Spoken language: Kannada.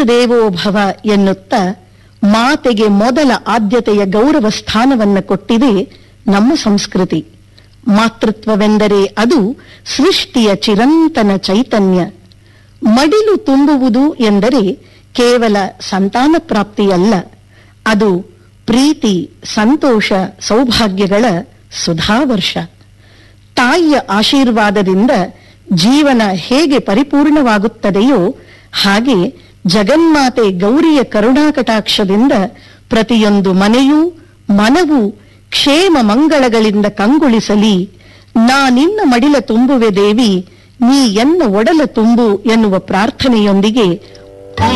ಮಾತೃದೇವೋ ಭವ ಎನ್ನುತ್ತಾ ಮಾತೆಗೆ ಮೊದಲ ಆದ್ಯತೆಯ ಗೌರವ ಸ್ಥಾನವನ್ನ ಕೊಟ್ಟಿದೆ ನಮ್ಮ ಸಂಸ್ಕೃತಿ ಮಾತೃತ್ವವೆಂದರೆ ಅದು ಸೃಷ್ಟಿಯ ಚಿರಂತನ ಚೈತನ್ಯ ಮಡಿಲು ತುಂಬುವುದು ಎಂದರೆ ಕೇವಲ ಸಂತಾನ ಪ್ರಾಪ್ತಿಯಲ್ಲ ಅದು ಪ್ರೀತಿ ಸಂತೋಷ ಸೌಭಾಗ್ಯಗಳ ಸುಧಾವರ್ಷ ತಾಯಿಯ ಆಶೀರ್ವಾದದಿಂದ ಜೀವನ ಹೇಗೆ ಪರಿಪೂರ್ಣವಾಗುತ್ತದೆಯೋ ಹಾಗೆ ಜಗನ್ಮಾತೆ ಗೌರಿಯ ಕರುಣಾಕಟಾಕ್ಷದಿಂದ ಪ್ರತಿಯೊಂದು ಮನೆಯೂ ಮನವೂ ಕ್ಷೇಮ ಮಂಗಳಗಳಿಂದ ಕಂಗೊಳಿಸಲಿ ನಾ ನಿನ್ನ ಮಡಿಲ ತುಂಬುವೆ ದೇವಿ ನೀ ಎನ್ನ ಒಡಲ ತುಂಬು ಎನ್ನುವ ಪ್ರಾರ್ಥನೆಯೊಂದಿಗೆ